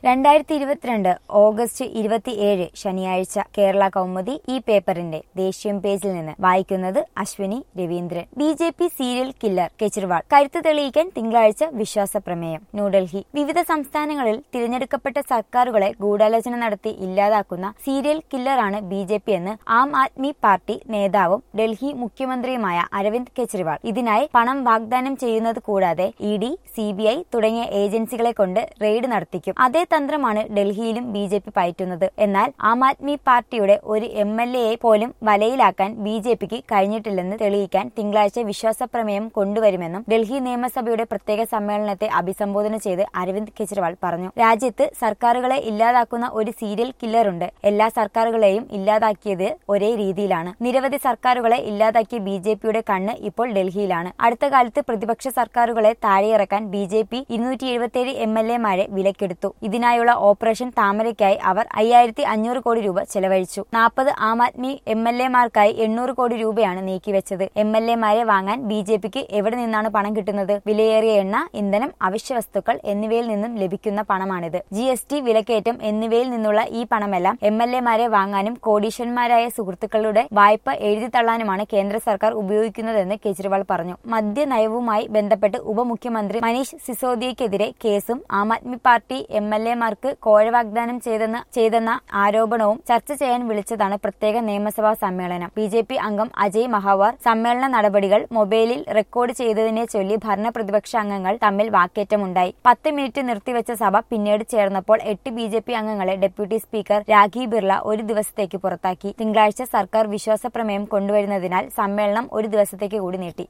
രണ്ടായിരത്തി ഇരുപത്തിരണ്ട് ഓഗസ്റ്റ് ഇരുപത്തിയേഴ് ശനിയാഴ്ച കേരള കൗമുദി ഈ പേപ്പറിന്റെ ദേശീയം പേജിൽ നിന്ന് വായിക്കുന്നത് Ashwini Raveendran B J P serial killer Kejriwal കരുത്ത് തെളിയിക്കാൻ തിങ്കളാഴ്ച വിശ്വാസ പ്രമേയം ന്യൂഡൽഹി വിവിധ സംസ്ഥാനങ്ങളിൽ തിരഞ്ഞെടുക്കപ്പെട്ട സർക്കാരുകളെ ഗൂഢാലോചന നടത്തി ഇല്ലാതാക്കുന്ന സീരിയൽ കില്ലറാണ് ബി ജെ പി എന്ന് ആം ആദ്മി പാർട്ടി നേതാവും ഡൽഹി മുഖ്യമന്ത്രിയുമായ അരവിന്ദ് കെജ്രിവാൾ ഇതിനായി പണം വാഗ്ദാനം ചെയ്യുന്നത് കൂടാതെ E D C B I തുടങ്ങിയ ഏജൻസികളെ കൊണ്ട് റെയ്ഡ് നടത്തിക്കും അതേ തന്ത്രമാണ് ഡൽഹിയിലും ബി ജെ പി പയറ്റുന്നത് എന്നാൽ ആം ആദ്മി പാർട്ടിയുടെ ഒരു എം എൽ എയെ പോലും വലയിലാക്കാൻ ബി ജെ പിക്ക് കഴിഞ്ഞിട്ടില്ലെന്ന് തെളിയിക്കാൻ തിങ്കളാഴ്ച വിശ്വാസ പ്രമേയം കൊണ്ടുവരുമെന്നും ഡൽഹി നിയമസഭയുടെ പ്രത്യേക സമ്മേളനത്തെ അഭിസംബോധന ചെയ്ത് അരവിന്ദ് കെജ്രിവാൾ പറഞ്ഞു രാജ്യത്ത് സർക്കാരുകളെ ഇല്ലാതാക്കുന്ന ഒരു സീരിയൽ കില്ലറുണ്ട് എല്ലാ സർക്കാരുകളെയും ഇല്ലാതാക്കിയത് ഒരേ രീതിയിലാണ് നിരവധി സർക്കാരുകളെ ഇല്ലാതാക്കിയ ബി ജെ പിയുടെ കണ്ണ് ഇപ്പോൾ ഡൽഹിയിലാണ് അടുത്ത കാലത്ത് പ്രതിപക്ഷ സർക്കാരുകളെ താഴെയിറക്കാൻ ബി ജെ പി ഇരുന്നൂറ്റി എഴുപത്തിയേഴ് എം എൽ എമാരെ വിലക്കെടുത്തു ഇതിനായുള്ള ഓപ്പറേഷൻ താമരയ്ക്കായി അവർ അയ്യായിരത്തി അഞ്ഞൂറ് കോടി രൂപ ചെലവഴിച്ചു നാൽപ്പത് ആം ആദ്മി എം എൽ എമാർക്കായി എണ്ണൂറ് കോടി രൂപയാണ് നീക്കിവെച്ചത് എം എൽ എമാരെ വാങ്ങാൻ ബി ജെ പിക്ക് എവിടെ നിന്നാണ് പണം കിട്ടുന്നത് വിലയേറിയ എണ്ണ ഇന്ധനം അവശ്യ വസ്തുക്കൾ എന്നിവയിൽ നിന്നും ലഭിക്കുന്ന പണമാണിത് ജി എസ് ടി വിലക്കയറ്റം എന്നിവയിൽ നിന്നുള്ള ഈ പണമെല്ലാം എം എൽ എമാരെ വാങ്ങാനും കോടീശ്വരന്മാരായ സുഹൃത്തുക്കളുടെ വായ്പ എഴുതി തള്ളാനുമാണ് കേന്ദ്ര സർക്കാർ ഉപയോഗിക്കുന്നതെന്ന് കെജ്രിവാൾ പറഞ്ഞു മദ്യനയവുമായി ബന്ധപ്പെട്ട് ഉപമുഖ്യമന്ത്രി മനീഷ് സിസോദിയയ്ക്കെതിരെ കേസും Aam Aadmi party M L എമാർക്ക് കോഴ വാഗ്ദാനം ചെയ്തെന്ന് ചെയ്തെന്ന ആരോപണവും ചർച്ച ചെയ്യാൻ വിളിച്ചതാണ് പ്രത്യേക നിയമസഭാ സമ്മേളനം ബി ജെ പി അംഗം അജയ് മഹാവാർ സമ്മേളന നടപടികൾ മൊബൈലിൽ റെക്കോർഡ് ചെയ്തതിനെ ചൊല്ലി ഭരണ പ്രതിപക്ഷ അംഗങ്ങൾ തമ്മിൽ വാക്കേറ്റമുണ്ടായി പത്ത് മിനിറ്റ് നിർത്തിവെച്ച സഭ പിന്നീട് ചേർന്നപ്പോൾ എട്ട് ബി ജെ പി അംഗങ്ങളെ ഡെപ്യൂട്ടി സ്പീക്കർ രാഖി ബിർള ഒരു ദിവസത്തേക്ക് പുറത്താക്കി തിങ്കളാഴ്ച സർക്കാർ വിശ്വാസ പ്രമേയം കൊണ്ടുവരുന്നതിനാൽ സമ്മേളനം ഒരു ദിവസത്തേക്ക് കൂടി നീട്ടി